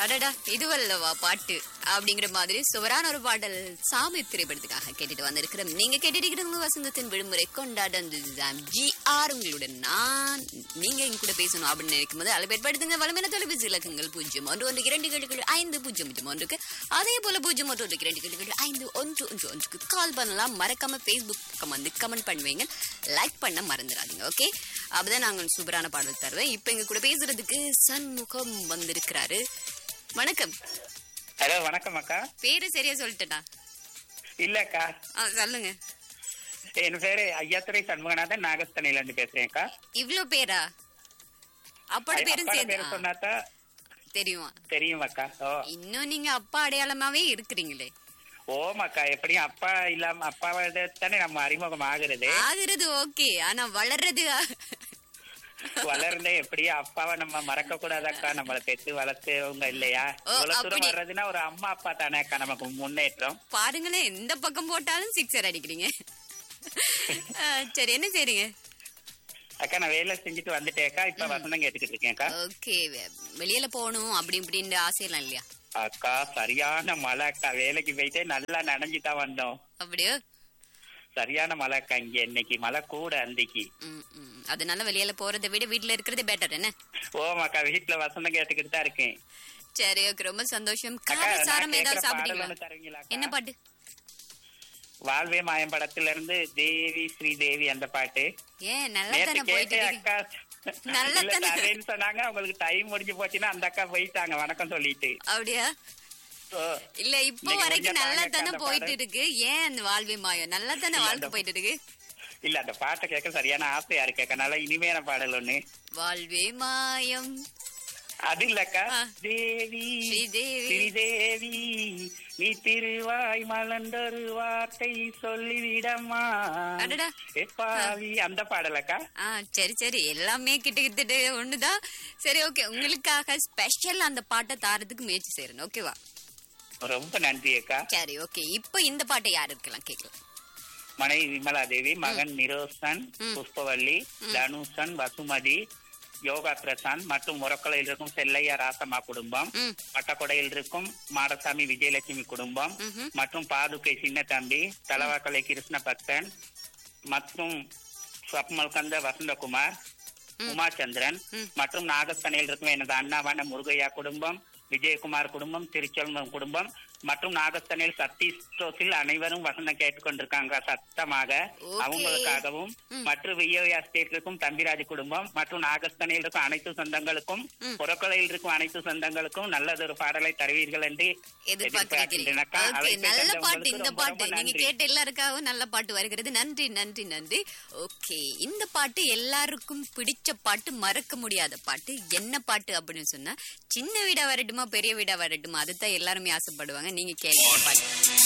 அடடா இதுவல்லவா பாட்டு அப்படிங்கிற மாதிரி சுவரான ஒரு பாடல் சாமி திரைப்படத்துக்காக கேட்டுட்டு வந்திருக்கிறோம் நீங்க கேட்டிருக்கிறவங்க வசந்தத்தின் விடுமுறை கொண்டாடுதான் ஜி ஆர் உங்களுடன் நான் நீங்க எங்க கூட பேசணும் அப்படின்னு நினைக்கும் போது அளப்பேற்படுத்துங்க வளமையான தொலைபேசி இலக்கங்கள் பூஜ்ஜியம் ஒன்று ஒன்று இரண்டு கேட்டுகள் ஐந்து பூஜ்ஜியம் பூஜ்ஜியம் ஒன்றுக்கு அதே போல பூஜ்ஜியம் ஒன்று ஒன்று இரண்டு கேட்டுகள் ஐந்து ஒன்று ஒன்று ஒன்றுக்கு கால் பண்ணலாம் மறக்காம ஃபேஸ்புக் பக்கம் வந்து கமெண்ட் பண்ணுவீங்க லைக் பண்ண மறந்துடாதீங்க ஓகே அப்பதான் நாங்கள் சூப்பரான பாடல் தருவேன் இப்போ எங்க கூட பேசுறதுக்கு சண்முகம் வந்திருக்கிறாரு வணக்கம் ஹலோ வணக்கம் அக்கா பேரு சரியா சொல்லிட்டேனா இல்லக்கா ஆ, சொல்லுங்க என் பேரு ஐயாத்துறை சண்முகநாதன் நாகஸ்தனையில இருந்து பேசுறேன் அக்கா இவ்ளோ பேரா அப்போட பேரும் அப்பாவோட சேர்ந்து பேரு ஆ, சொன்னாத்தா தெரியுமா தெரியும் அக்கா ஓ இன்னும் நீங்க அப்பா அடையாளமாவே இருக்கிறீங்களே ஓம் அக்கா எப்படியும் அப்பா இல்லாம அப்பாவோட தானே நம்ம அறிமுகம் ஆகுறது ஆகுறது ஓகே ஆனா வளர்றது வளர்ந்தே எப்படியும் அப்பாவை நம்ம மறக்க கூடாதாக்கா நம்மள பெத்து வளர்த்தவங்க இல்லையா ஓ, இவ்வளவு தூரம் அப்படி. வர்றதுன்னா ஒரு அம்மா அப்பா தானே அக்கா நமக்கு முன்னேற்றம் பாருங்களேன் எந்த பக்கம் போட்டாலும் சிக்ஸர் அடிக்கிறீங்க ஆ, சரி என்ன செய்றீங்க அக்கா நான் வேலை செஞ்சுட்டு வந்துட்டேக்கா இப்ப வசந்தம் கேட்டுக்கிட்டு இருக்கேன்க்கா ஓகே வெளியில போகணும் அப்படி இப்படின்ற ஆசையெல்லாம் இல்லையா அக்கா சரியான மழை அக்கா வேலைக்கு போயிட்டு நல்லா நனைஞ்சுதான் வந்தோம் அப்படியோ சரியான மழை அக்கா இங்க இன்னைக்கு மழை கூட அன்னைக்கு ம், ம். அதனால வெளியில போறதை விட வீட்ல இருக்கிறது பெட்டர் என்ன ஓமாக்கா வீட்டுல வசந்தம் கேட்டுக்கிட்டு தான் இருக்கேன் சரி ஓகே ரொம்ப சந்தோஷம் அக்கா, கார நான் சாரம் கேக்குற ஏதாவது பாடல் சாப்பிட்டீங்களா ஒண்ணு தருவீங்களாக்கா? என்ன பாட்டு வாழ்வே மாயம் படத்துல இருந்து தேவி ஸ்ரீதேவி அந்த பாட்டு ஏன் நல்லா நேத்து தானே போயிட்டு கேட்டேன் இருக்கு. அக்கா நல்லா இல்ல, தானே- தரேன்னு சொன்னாங்க அவங்களுக்கு டைம் முடிஞ்சு போச்சுன்னா அந்த அக்கா போயிட்டாங்க வணக்கம் சொல்லிட்டு அப்படியா ஓ, இல்ல இப்போ நீங்க வரைக்கும் கொஞ்சம் நல்லா தாங்க தானே அந்த போயிட்டு பாடல். இருக்கு ஏன் அந்த வாழ்வே மாயம் நல்லா தானே இல்ல, வாழ்க்கை அந்த- போயிட்டு இருக்கு இல்ல அந்த பாட்டை கேட்க சரியான ஆசையா இருக்கு அக்கா நல்லா இனிமையான பாடல் ஒண்ணு வாழ்வே மாயம் அது இல்லக்கா ஆ. தேவி ஸ்ரீதேவி ஸ்ரீதேவி நீ திருவாய் மலர்ந்தொரு வார்த்தை சொல்லிவிடமா அடடா. எப்பாவி அந்த பாடலக்கா ஆ சரி சரி எல்லாமே கிட்ட கிட்ட ஒண்ணுதான் சரி ஓகே உங்களுக்காக ஸ்பெஷல் அந்த பாட்டை தாரதுக்கு முயற்சி செய்யறேன் ஓகேவா ரொம்ப நன்றி அக்கா சரி ஓகே இப்போ இந்த பாட்டை யார் இருக்கலாம் கேட்கலாம் மனைவி விமலா தேவி மகன் நிரோசன் ம். புஷ்பவல்லி தனுஷன் வசுமதி யோகா பிரசாந்த் மற்றும் முரக்கலையில் இருக்கும் செல்லையா ராசம்மா குடும்பம் ம் பட்டக்கொடையில் இருக்கும் மாடசாமி விஜயலட்சுமி குடும்பம் ம்ஹும். மற்றும் பாதுகை சின்ன தம்பி தலவாக்கலை கிருஷ்ண பக்தன் மற்றும் ஸ்வப்மல்கந்த வசந்தகுமார் உமாச்சந்திரன் ம். மற்றும் நாகஸ்தனையில் இருக்கும் எனது அண்ணாவான முருகையா குடும்பம் விஜயகுமார் குடும்பம் திருச்செல்வம் குடும்பம் மற்றும் நாகஸ்தனையில் சத்தீஷ் ஸ்டோஸில் அனைவரும் வசந்தம் கேட்டுக்கொண்டிருக்காங்க சத்தமாக Okay. அவங்களுக்காகவும் ம். மற்றும் வியோயா ஸ்டேட் இருக்கும் தம்பிராஜ் குடும்பம் மற்றும் நாகஸ்தனையில் இருக்கும் அனைத்து சொந்தங்களுக்கும் ம். புறக்கொலையில் இருக்கும் அனைத்து சொந்தங்களுக்கும் நல்லதொரு பாடலை தருவீர்கள் என்று எதிர்பார்க்கிறீங்க எதிர்பார்க்கின்றேனக்கா. ஓகே அழைப்பை நல்ல தந்த பாட்டு உங்களுக்கு இந்த ரொம்ப பாட்டு ரொம்ப நீங்க நன்றி. கேட்ட எல்லாருக்காகவும் நல்ல பாட்டு வருகிறது நன்றி நன்றி நன்றி ஓகே இந்த பாட்டு எல்லாருக்கும் பிடிச்ச பாட்டு மறக்க முடியாத பாட்டு என்ன பாட்டு அப்படின்னு சொன்னா சின்ன வீடா வரட்டுமா பெரிய வீடா வரட்டுமா அதுதான் எல்லாருமே ஆசைப்படுவாங்க நீங்க கேளுங்க பாட்டு